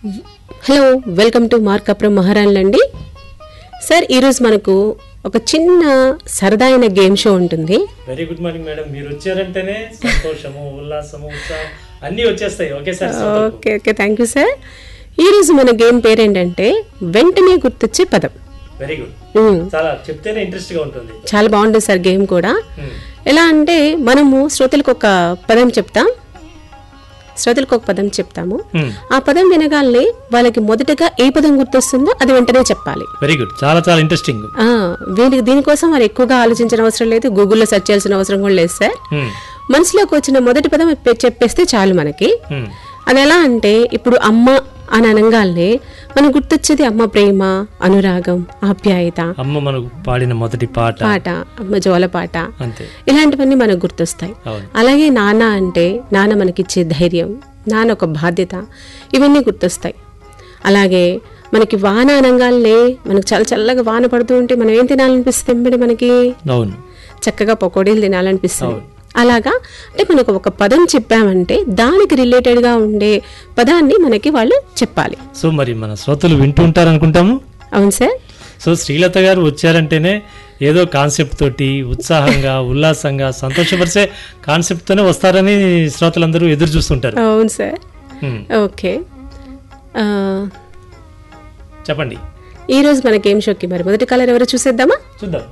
Hello welcome to Markapuram మహారాణులండి sir ఈరోజు మనకు ఒక చిన్న సరదా అయిన గేమ్ షో ఉంటుంది వెరీ గుడ్ మార్నింగ్ మేడం మీరు వచ్చారంటేనే సంతోషము ఉల్లాసము ఉత్సాహం అన్నీ వచ్చేస్తాయి ఒకేసారి okay okay thank you sir ఈరోజు మన గేమ్ పేరేంటంటే వెంటనే గుర్తొచ్చే పదం వెరీ గుడ్ మ్మ్. చాలా చెప్తేనే ఇంట్రెస్ట్ గా ఉంటుంది చాలా బాగుంటుంది సార్ గేమ్ కూడా మ్మ్. ఎలా అంటే మనము శ్రోతలకు ఒక పదం చెప్తాం శ్రోతలకు ఒక పదం చెప్తాము మ్మ్. ఆ పదం వినగానే వాళ్ళకి మొదటగా ఏ పదం గుర్తొస్తుందో అది వెంటనే చెప్పాలి వెరీ గుడ్ చాలా చాలా ఇంట్రెస్టింగ్ ఆ, వీళ్ళకి దీనికోసం వారు ఎక్కువగా ఆలోచించిన అవసరం లేదు గూగుల్లో సెర్చ్ చేయాల్సిన అవసరం కూడా లేదు సార్ మ్మ్. మనసులోకి వచ్చిన మొదటి పదం చెప్పే- చెప్పేస్తే చాలు మనకి మ్మ్. అది ఎలా అంటే ఇప్పుడు అమ్మ అని అనగానే మనకు గుర్తొచ్చేది అమ్మ ప్రేమ అనురాగం ఆప్యాయత అమ్మ మనకు పాడిన మొదటి పాట పాట అమ్మ జోల పాట అంతే ఇలాంటివన్నీ మనకు గుర్తొస్తాయి అవును అలాగే నాన్న అంటే నాన్న మనకిచ్చే ధైర్యం నాన్న ఒక బాధ్యత ఇవన్నీ గుర్తొస్తాయి అలాగే మనకి వాన అనగానే మనకు చాలా చల్లగా వాన పడుతూ ఉంటే మనం ఏం తినాలనిపిస్తుంది వెంబడి మనకి అవును చక్కగా పకోడీలు తినాలనిపిస్తుంది అలాగా అంటే మనకు ఒక పదం చెప్పామంటే దానికి రిలేటెడ్గా ఉండే పదాన్ని మనకి వాళ్ళు చెప్పాలి సో మరి మన శ్రోతలు వింటూ ఉంటారు అనుకుంటాము అవును సార్ సో శ్రీలత గారు వచ్చారంటేనే ఏదో కాన్సెప్ట్ తోటి ఉత్సాహంగా ఉల్లాసంగా సంతోషపరిచే కాన్సెప్ట్ తోనే వస్తారని శ్రోతలందరూ ఎదురు చూస్తుంటారు అవును సార్ మ్మ్. ఓకే ఆ, చెప్పండి ఈరోజు మన గేమ్ షోకి మరి మొదటి కాలర్ ఎవరు చూసేద్దామా చూద్దాం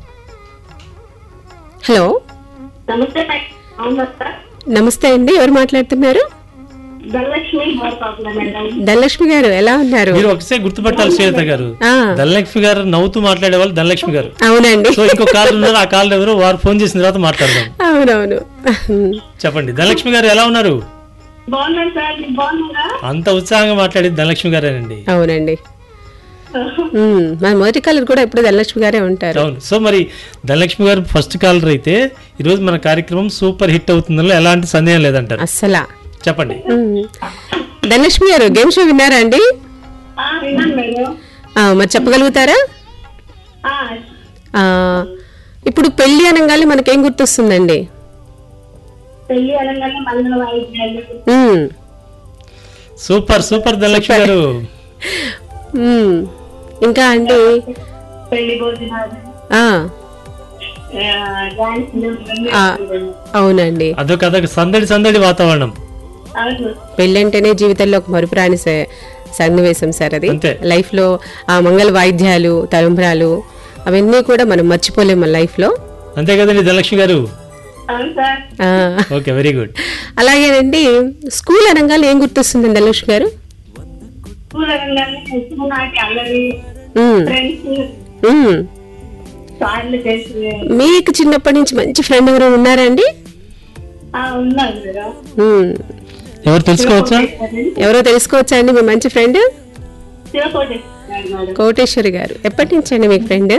హలో నమస్తే మేడం. అవునా సార్ నమస్తే అండి ఎవరు మాట్లాడుతున్నారు ధనలక్ష్మి బాగుంది మేడం ధనలక్ష్మి గారు ఎలా ఉన్నారు మీరు ఒకసారి గుర్తుపట్టాలి శ్రీలత గారు ఆ, ధనలక్ష్మి గారు నవ్వుతూ మాట్లాడే వాళ్ళు ధనలక్ష్మి గారు అవునండి సో ఇంకో కాల్ ఉన్నారు ఆ కాల్ ఎవరు వారు ఫోన్ చేసిన తర్వాత మాట్లాడదాం అవునవును చెప్పండి ధనలక్ష్మి గారు ఎలా ఉన్నారు బాగున్నాను సార్ మీరు బాగున్నారా అంత ఉత్సాహంగా మాట్లాడేది ధనలక్ష్మి గారేనండి అవునండి ఉమ్, మన మొదటి కాలర్ కూడా ఎప్పుడు ధనలక్ష్మి గారే ఉంటారు అవును సో మరి ధనలక్ష్మి గారు ఫస్ట్ కాలర్ అయితే ఈరోజు మన కార్యక్రమం సూపర్ హిట్ అవుతుందో ఎలాంటి సందేహం లేదంటారు అస్సలా చెప్పండి ఉమ్. ధనలక్ష్మి గారు గేమ్ షో విన్నారా అండి ఆ, విన్నాను మేడం ఆ, మరి చెప్పగలుగుతారా ఆ, ఆ, ఇప్పుడు పెళ్లి అనగానే మనకేం గుర్తొస్తుందండి పెళ్లి అనగానే మంగళ వాయిద్యాలు ఉమ్, సూపర్ సూపర్ ధనలక్ష్మి గారు ఉమ్. ఇంకా అండి పెళ్లి భోజనాలు ఆ, ఆ, డాన్సులు ఇవన్నీ ఆ. మేడం. అవునండి అదొక అదొక సందడి సందడి వాతావరణం అవును పెళ్ళంటేనే జీవితంలో ఒక మరుపురాని స- సన్నివేశం సార్ అది అంతే. లైఫ్ లో ఆ మంగళ వాయిద్యాలు తలంబ్రాలు అవన్నీ కూడా మనం మర్చిపోలేము మన లైఫ్ లో అంతే కదండి ధనలక్ష్మి గారు అవును సార్ ఆ, ఓకే వెరీ గుడ్ అలాగేనండి స్కూల్ అనగానే ఏం గుర్తొస్తుంది ధనలక్ష్మి గారు స్కూల్ అనగానే ఎక్కువ నాటి అల్లరి ఉమ్, ఫ్రెండ్స్ ఉమ్. సార్లు చేసి మీకు చిన్నప్పటి నుంచి మంచి ఫ్రెండ్ ఎవరు ఉన్నారా అండి ఆ, ఉన్నారు మేడం ఉమ్. ఎవరు తెలుసుకోవచ్చా ఎవరో తెలుసుకోవచ్చా అండి మీ మంచి ఫ్రెండ్ శివకోటేశ్వర మేడం కోటేశ్వరి గారు ఎప్పటి నుంచి అండి మీ ఫ్రెండ్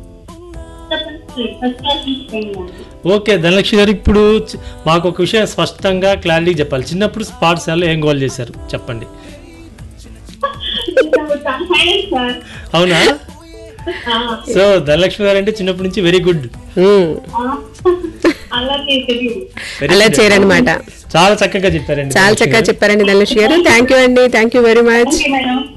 ఫస్ట్ క్లాస్ నుంచి వెళ్ళాను. ఓకే ధనలక్ష్మి గారు ఇప్పుడు చ- మాకు ఒక విషయం స్పష్టంగా క్లారిటీ చెప్పాలి చిన్నప్పుడు పాఠశాలలో ఏం గోల్ చేశారు చెప్పండి ఇప్పుడు చాలా silent సార్ అవునా ఆ, సో ధనలక్ష్మి గారు అంటే చిన్నప్పటి నుంచి వెరీ గుడ్ ఉమ్. ఆ, అల్లరి తెలియదు అలా చేయరనమాట చాలా చక్కగా చెప్పారండి చాలా చక్కగా చెప్పారండి ధనలక్ష్మి గారు థ్యాంక్ యూ అండి thank you very much okay madam